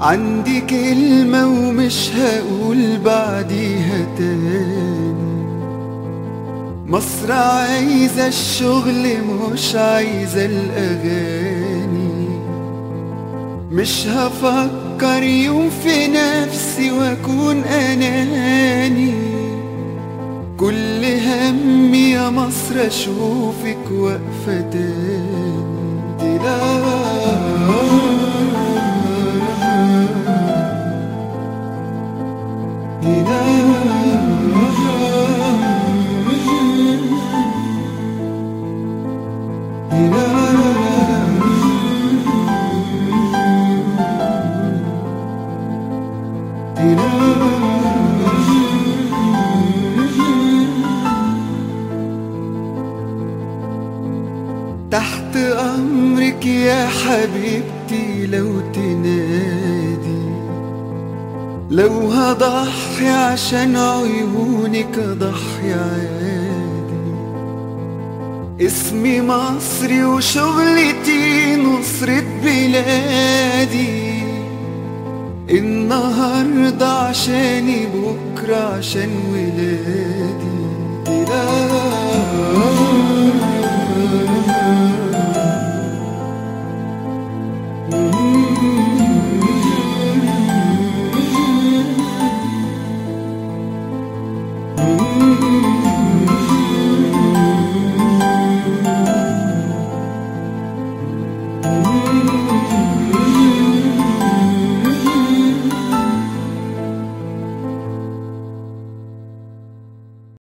عندي كلمة ومش هقول بعديها تاني مصر عايزة الشغل مش عايزة الأغاني مش هفكر يوم في نفسي واكون أناني كل همي يا مصر أشوفك واقفة تاني تحت أمرك يا حبيبتي لو تنادي لو هضحي عشان عيونك أضحي عادي اسمي مصري وشغلتي نصرة بلادي النهاردة عشاني بكرة عشان ولادي Mm-hmm.